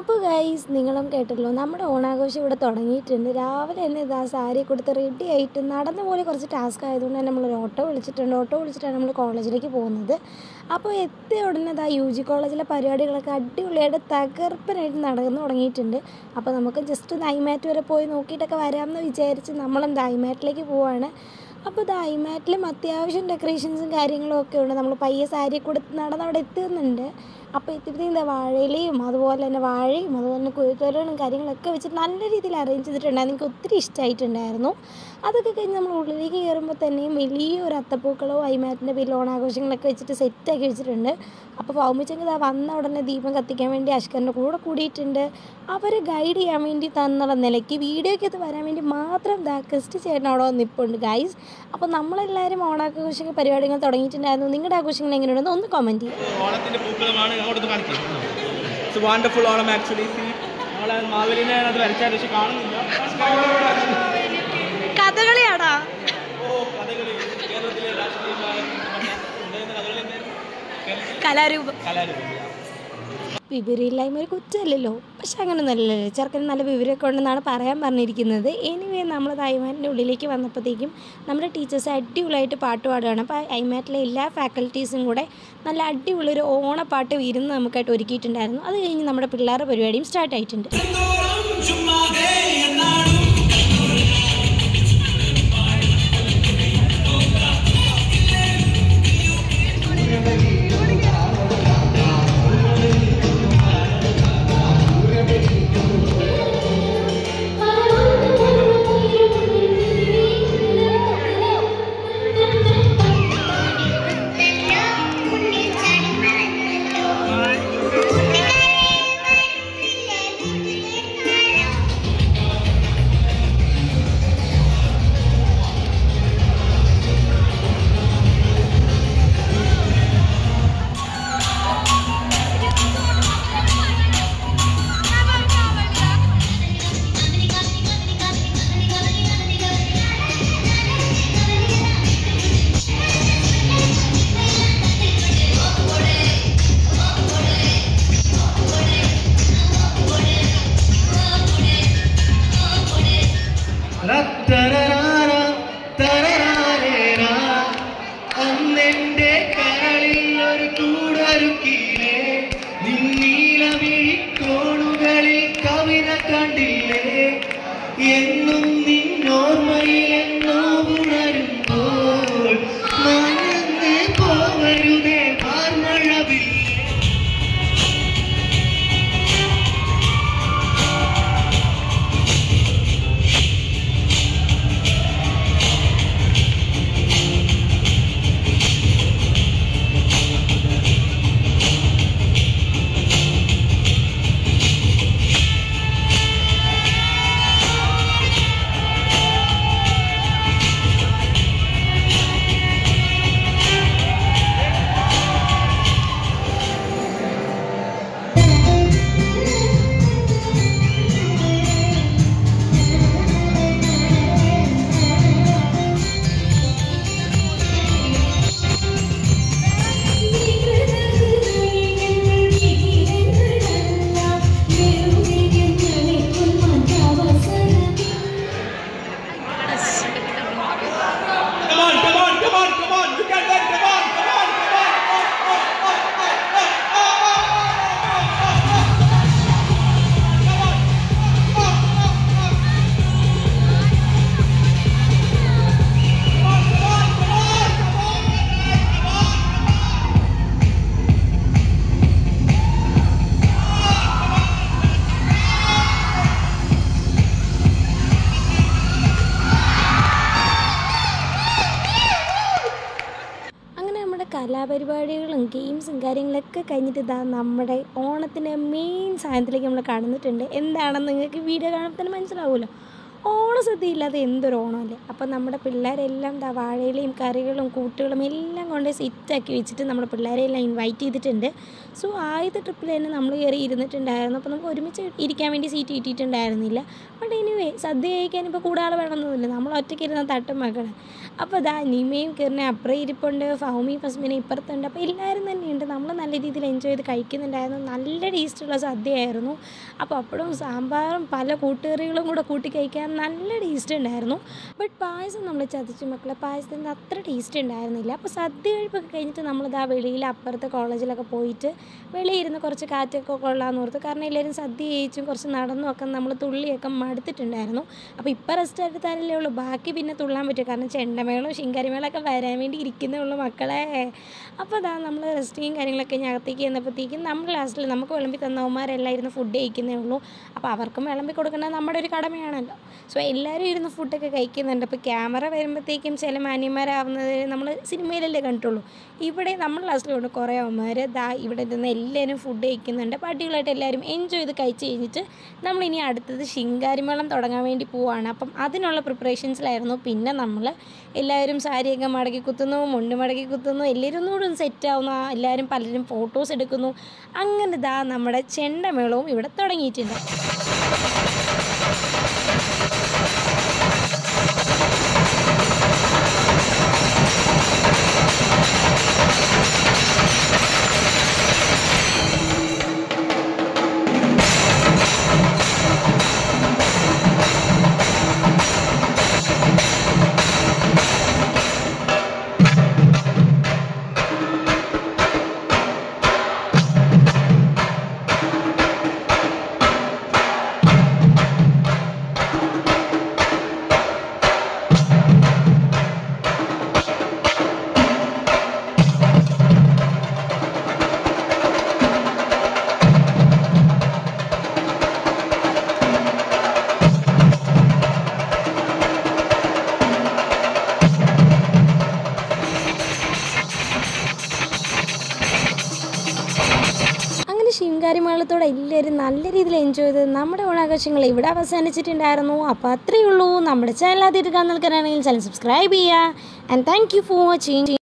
അപ്പോൾ ഗൈസ് നിങ്ങളും കേട്ടല്ലോ നമ്മുടെ ഓണാഘോഷം ഇവിടെ തുടങ്ങിയിട്ടുണ്ട് രാവിലെ തന്നെ ഇതാ സാരി കൊടുത്ത് റെഡി ആയിട്ട് നടന്ന പോലെ കുറച്ച് ടാസ്ക് ആയതുകൊണ്ട് തന്നെ നമ്മളൊരു ഓട്ടോ വിളിച്ചിട്ടുണ്ട് ഓട്ടോ വിളിച്ചിട്ടാണ് നമ്മൾ കോളേജിലേക്ക് പോകുന്നത് അപ്പോൾ എത്തിയ ഉടനെ ഇതാ യു ജി കോളേജിലെ പരിപാടികളൊക്കെ അടിപൊളിയായിട്ട് തകർപ്പനായിട്ട് നടന്നു തുടങ്ങിയിട്ടുണ്ട് അപ്പോൾ നമുക്ക് ജസ്റ്റ് ഒന്ന് ഐമാറ്റ് വരെ പോയി നോക്കിയിട്ടൊക്കെ വരാമെന്ന് വിചാരിച്ച് നമ്മളും ഐമാറ്റിലേക്ക് പോവാണ് അപ്പോൾ ഇത് ഐമാറ്റിലും അത്യാവശ്യം ഡെക്കറേഷൻസും കാര്യങ്ങളും ഒക്കെ ഉണ്ട് നമ്മൾ പയ്യെ സാരി കൊടുത്ത് നടന്ന് അവിടെ എത്തുന്നുണ്ട് അപ്പോൾ എത്തിയപ്പോഴത്തേക്കും എന്താ വാഴയിലയും അതുപോലെ തന്നെ വാഴയും അതുപോലെ തന്നെ കുഴുത്തോലകളും കാര്യങ്ങളൊക്കെ വെച്ചിട്ട് നല്ല രീതിയിൽ അറേഞ്ച് ചെയ്തിട്ടുണ്ടായിരുന്നു എനിക്ക് ഒത്തിരി ഇഷ്ടമായിട്ടുണ്ടായിരുന്നു അതൊക്കെ കഴിഞ്ഞ് നമ്മൾ ഉള്ളിലേക്ക് കയറുമ്പോൾ തന്നെയും വലിയൊരു അത്തപ്പൂക്കളവും ഐമാറ്റിൻ്റെ പേരിൽ ഓണാഘോഷങ്ങളൊക്കെ വെച്ചിട്ട് സെറ്റാക്കി വെച്ചിട്ടുണ്ട് അപ്പോൾ ഫൗമിച്ചെങ്കിൽ ഇതാ വന്ന ഉടനെ ദീപം കത്തിക്കാൻ വേണ്ടി അഷ്കറിൻ്റെ കൂടെ കൂടിയിട്ടുണ്ട് അവരെ ഗൈഡ് ചെയ്യാൻ വേണ്ടി തന്നുള്ള നിലയ്ക്ക് വീഡിയോയ്ക്ക് അത് വരാൻ വേണ്ടി മാത്രം ദാ ക്രിസ്റ്റി ചേട്ടൻ അവിടെ നിൽപ്പുണ്ട് ഗൈസ് അപ്പോൾ നമ്മളെല്ലാവരും ഓണാഘോഷ പരിപാടികൾ തുടങ്ങിയിട്ടുണ്ടായിരുന്നു നിങ്ങളുടെ ആഘോഷങ്ങൾ എങ്ങനെയുണ്ടെന്ന് ഒന്ന് കമൻറ്റ് ചെയ്യുക ഓണത്തിന്റെ പൂക്കളമാണ് അങ്ങോട്ട് കാണിക്കും ഇറ്റ്സ് വണ്ടർഫുൾ ഓണം ആക്ച്വലി സി നമ്മളെ മാവേലിനെ അത് വരച്ചാൽ പക്ഷെ കാണുന്നില്ല കഥകളിയാടാ ഓ കഥകളി കേരളത്തിലെ രാഷ്ട്രീയ കഥകളി കലാരൂപം കലാരൂപം വിവരമില്ലായ്മ ഒരു കുറ്റമല്ലല്ലോ പക്ഷെ അങ്ങനെ നല്ലല്ലോ ചെറുക്കന് നല്ല വിവരമൊക്കെ ഉണ്ടെന്നാണ് പറയാൻ പറഞ്ഞിരിക്കുന്നത് എനിവേ നമ്മൾ ഐമാറ്റിൻ്റെ ഉള്ളിലേക്ക് വന്നപ്പോഴത്തേക്കും നമ്മുടെ ടീച്ചേഴ്സ് അടിപൊളിയായിട്ട് പാട്ട് പാടുകയാണ് അപ്പോൾ ഐമാറ്റിലെ എല്ലാ ഫാക്കൽറ്റീസും കൂടെ നല്ല അടിപൊളി ഒരു ഓണപ്പാട്ട് വിരുന്ന് നമുക്കായിട്ട് ഒരുക്കിയിട്ടുണ്ടായിരുന്നു അത് കഴിഞ്ഞ് നമ്മുടെ പിള്ളേരുടെ പരിപാടിയും സ്റ്റാർട്ട് ആയിട്ടുണ്ട് അന്നെന്റെ കരളിൽ ഒരു കൂടൊരുക്കിയില്ലേ നിന്നീല വിഴിക്കോണുകളിൽ കവിത കണ്ടില്ലേ എന്നും നിന്നോർമ്മയിൽ എന്നോ ഉണരുമ്പോൾ മറന്ന് പോവരുതേ പാർമഴവില്ലേ Come on, come on, come on, come on. You can win. Come on, come on, come on. അങ്ങനെ നമ്മുടെ കലാപരിപാടികളും ഗെയിംസും കാര്യങ്ങളൊക്കെ കഴിഞ്ഞിട്ട് ഇതാ നമ്മുടെ ഓണത്തിൻ്റെ മെയിൻ സാധനത്തിലേക്ക് നമ്മൾ കടന്നിട്ടുണ്ട് എന്താണെന്ന് നിങ്ങൾക്ക് വീഡിയോ കാണുമ്പോൾ തന്നെ മനസ്സിലാവുമല്ലോ ഓണസദ്യ ഇല്ലാതെ എന്തൊരു ഓണമല്ലേ അപ്പം നമ്മുടെ പിള്ളേരെല്ലാം ദാ വാഴയിലയും കറികളും കൂട്ടുകളും എല്ലാം കൊണ്ട് സെറ്റാക്കി വെച്ചിട്ട് നമ്മുടെ പിള്ളേരെല്ലാം ഇൻവൈറ്റ് ചെയ്തിട്ടുണ്ട് സോ ആദ്യത്തെ ട്രിപ്പിൽ തന്നെ നമ്മൾ കയറി ഇരുന്നിട്ടുണ്ടായിരുന്നു അപ്പോൾ നമുക്ക് ഒരുമിച്ച് ഇരിക്കാൻ വേണ്ടി സീറ്റ് കിട്ടിയിട്ടുണ്ടായിരുന്നില്ല ബട്ട് എനിവേ സദ്യ കഴിക്കാൻ ഇപ്പോൾ കൂടെ ആൾ വേണമെന്നൊന്നുമില്ല നമ്മൾ ഒറ്റയ്ക്ക് ഇരുന്ന തട്ടും മക്കളെ അപ്പോൾ ദാ നിമയും കിറിനെ അപ്പുറം ഇരിപ്പുണ്ട് ഫൗമി ഫസ്മിനെ ഇപ്പുറത്തുണ്ട് അപ്പോൾ എല്ലാവരും തന്നെയുണ്ട് നമ്മൾ നല്ല രീതിയിൽ എൻജോയ് ചെയ്ത് കഴിക്കുന്നുണ്ടായിരുന്നു നല്ല ടേസ്റ്റുള്ള സദ്യയായിരുന്നു അപ്പോൾ അപ്പോഴും സാമ്പാറും പല കൂട്ടുകറികളും കൂടെ കൂട്ടി കഴിക്കാൻ നല്ല ടേസ്റ്റ് ഉണ്ടായിരുന്നു ബട്ട് പായസം നമ്മൾ ചതച്ചു മക്കളെ പായസത്തിൻ്റെ അത്ര ടേസ്റ്റ് ഉണ്ടായിരുന്നില്ല അപ്പോൾ സദ്യ കഴിപ്പൊക്കെ കഴിഞ്ഞിട്ട് നമ്മളിതാ വെളിയിൽ അപ്പുറത്തെ കോളേജിലൊക്കെ പോയിട്ട് വെളിയിൽ ഇരുന്ന് കുറച്ച് കാറ്റൊക്കെ കൊള്ളാമെന്ന് ഓർത്ത് കാരണം എല്ലാവരും സദ്യ കഴിച്ചും കുറച്ച് നടന്നും ഒക്കെ നമ്മൾ തുള്ളിയൊക്കെ മടുത്തിട്ടുണ്ടായിരുന്നു അപ്പോൾ ഇപ്പോൾ റെസ്റ്റ് എടുത്താലല്ലേ ഉള്ളൂ ബാക്കി പിന്നെ തുള്ളാൻ പറ്റും കാരണം ചെണ്ടമേളവും ശിങ്കാരിമേളമൊക്കെ വരാൻ വേണ്ടി ഇരിക്കുന്നേ ഉള്ളൂ മക്കളെ അപ്പോൾ അതാ നമ്മൾ റെസ്റ്റിയും കാര്യങ്ങളൊക്കെ ഞകത്തേക്ക് ചെന്നപ്പോഴത്തേക്കും നമ്മൾ ലാസ്റ്റിൽ നമുക്ക് വിളമ്പി തന്നവന്മാരെല്ലാം ഇരുന്ന് ഫുഡ് കഴിക്കുന്നേ ഉള്ളൂ അപ്പോൾ അവർക്കും വിളമ്പി കൊടുക്കേണ്ടത് നമ്മുടെ ഒരു കടമയാണല്ലോ സോ എല്ലാവരും ഇരുന്ന് ഫുഡൊക്കെ കഴിക്കുന്നുണ്ട് അപ്പോൾ ക്യാമറ വരുമ്പോഴത്തേക്കും ചില മാന്യന്മാരാവുന്നത് നമ്മൾ സിനിമയിലല്ലേ കണ്ടിട്ടുള്ളൂ ഇവിടെ നമ്മൾ ലാസ്റ്റിലുണ്ട് കുറേ അവന്മാർ ദാ ഇവിടെ നിന്ന് എല്ലാവരും ഫുഡ് കഴിക്കുന്നുണ്ട് അപ്പോൾ അടിപൊളിയായിട്ട് എല്ലാവരും എൻജോയ് ചെയ്ത് കഴിച്ച് കഴിഞ്ഞിട്ട് നമ്മളിനി അടുത്തത് ശിങ്കാരിമേളം തുടങ്ങാൻ വേണ്ടി പോവാണ് അപ്പം അതിനുള്ള പ്രിപ്പറേഷൻസിലായിരുന്നു പിന്നെ നമ്മൾ എല്ലാവരും സാരിയൊക്കെ മടക്കി കുത്തുന്നു മുണ്ട് മടക്കി കുത്തുന്നു എല്ലാവരും ഒന്നുകൂടി ഒന്ന് സെറ്റ് ആവുന്നു ആ എല്ലാവരും പലരും ഫോട്ടോസ് എടുക്കുന്നു അങ്ങനെ ദാ നമ്മുടെ ചെണ്ടമേളവും ഇവിടെ തുടങ്ങിയിട്ടുണ്ട് അങ്ങനെ ശിങ്കാരി മേളത്തോടെ എല്ലാവരും നല്ല രീതിയിൽ എൻജോയ് ചെയ്ത് നമ്മുടെ ഓണാഘോഷങ്ങൾ ഇവിടെ അവസാനിച്ചിട്ടുണ്ടായിരുന്നു അപ്പോൾ അത്രയേ ഉള്ളൂ നമ്മുടെ ചാനൽ ആദ്യമായിട്ട് കാണുന്ന ആൾക്കാരാണെങ്കിൽ ചാനൽ സബ്സ്ക്രൈബ് ചെയ്യുക and thank you for watching